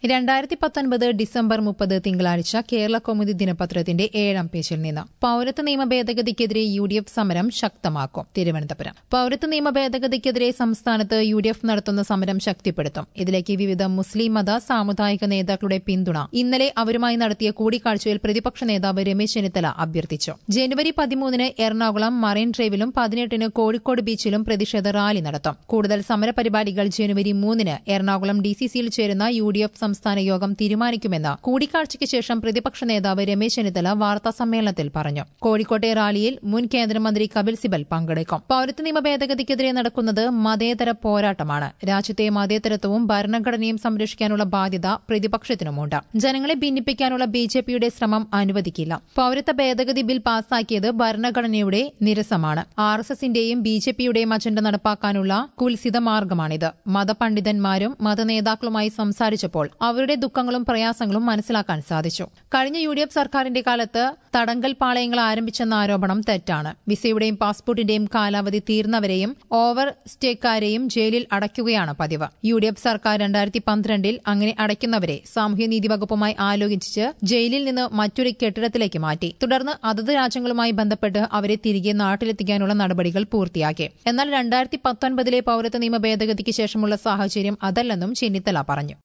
രണ്ടായിരത്തി പത്തൊൻപത് ഡിസംബർ മുപ്പത് തിങ്കളാഴ്ച കേരള കൗമുദി ദിനപത്രത്തിന്റെ ഏഴാം പേജിൽ നിന്ന് പൌരത്വ നിയമ ഭേദഗതിക്കെതിരെ യു ഡി എഫ് സമരം ശക്തമാക്കും തിരുവനന്തപുരം പൌരത്വ നിയമ ഭേദഗതിക്കെതിരെ സംസ്ഥാനത്ത് യു ഡി എഫ് നടത്തുന്ന സമരം ശക്തിപ്പെടുത്തും ഇതിലേക്ക് വിവിധ മുസ്ലിം മത സാമുദായിക നേതാക്കളുടെ പിന്തുണ ഇന്നലെ അവരുമായി നടത്തിയ കൂടിക്കാഴ്ചയിൽ പ്രതിപക്ഷ നേതാവ് രമേശ് ചെന്നിത്തല അഭ്യർത്ഥിച്ചു ജനുവരി പതിമൂന്നിന് എറണാകുളം മറൈൻ ഡ്രൈവിലും പതിനെട്ടിന് കോഴിക്കോട് ബീച്ചിലും പ്രതിഷേധ റാലി നടത്തും കൂടുതൽ സമരപരിപാടികൾ ജനുവരി മൂന്നിന് എറണാകുളം ഡിസിസിയിൽ ചേരുന്ന യു ഡി എഫ് സംസ്ഥാന യോഗം തീരുമാനിക്കുമെന്ന് കൂടിക്കാഴ്ചയ്ക്ക് ശേഷം പ്രതിപക്ഷ നേതാവ് രമേശ് ചെന്നിത്തല വാർത്താ സമ്മേളനത്തിൽ പറഞ്ഞു കോഴിക്കോട്ടെ റാലിയിൽ മുൻ കേന്ദ്രമന്ത്രി കപിൽ സിബൽ പങ്കെടുക്കും പൌരത്വ നിയമ ഭേദഗതിക്കെതിരെ നടക്കുന്നത് മതേതര പോരാട്ടമാണ് രാജ്യത്തെ മതേതരത്വവും ഭരണഘടനയും സംരക്ഷിക്കാനുള്ള ബാധ്യത പ്രതിപക്ഷത്തിനുമുണ്ട് ജനങ്ങളെ ഭിന്നിപ്പിക്കാനുള്ള ബി ജെ പിയുടെ ശ്രമം അനുവദിക്കില്ല പൌരത്വ ഭേദഗതി ബിൽ പാസാക്കിയത് ഭരണഘടനയുടെ നിരസമാണ് ആർ എസ് എസിന്റെയും ബി ജെ പിയുടെയും അജണ്ട നടപ്പാക്കാനുള്ള കുൽസിത മാർഗമാണിത് മതപണ്ഡിതന്മാരും മതനേതാക്കളുമായി സംസാരിച്ചപ്പോൾ അവരുടെ ദുഃഖങ്ങളും പ്രയാസങ്ങളും മനസ്സിലാക്കാൻ സാധിച്ചു കഴിഞ്ഞ യു ഡി എഫ് സർക്കാരിന്റെ കാലത്ത് തടങ്കൽ പാളയങ്ങൾ ആരംഭിച്ചെന്ന ആരോപണം തെറ്റാണ് വിസയുടെയും പാസ്പോർട്ടിന്റെയും കാലാവധി തീർന്നവരെയും ഓവർ സ്റ്റേക്കാരെയും ജയിലിൽ അടയ്ക്കുകയാണ് പതിവ് യു ഡി എഫ് സർക്കാർ രണ്ടായിരത്തി പന്ത്രണ്ടിൽ അങ്ങനെ അടയ്ക്കുന്നവരെ സാമൂഹ്യനീതി വകുപ്പുമായി ആലോചിച്ച് ജയിലിൽ നിന്ന് മറ്റൊരു കെട്ടിടത്തിലേക്ക് മാറ്റി തുടർന്ന് അതത് രാജ്യങ്ങളുമായി ബന്ധപ്പെട്ട് അവരെ തിരികെ നാട്ടിലെത്തിക്കാനുള്ള നടപടികൾ പൂർത്തിയാക്കി എന്നാൽ രണ്ടായിരത്തി പത്തൊൻപതിലെ പൌരത്വ നിയമ ഭേദഗതിക്ക് ശേഷമുള്ള സാഹചര്യം അതല്ലെന്നും ചെന്നിത്തല പറഞ്ഞു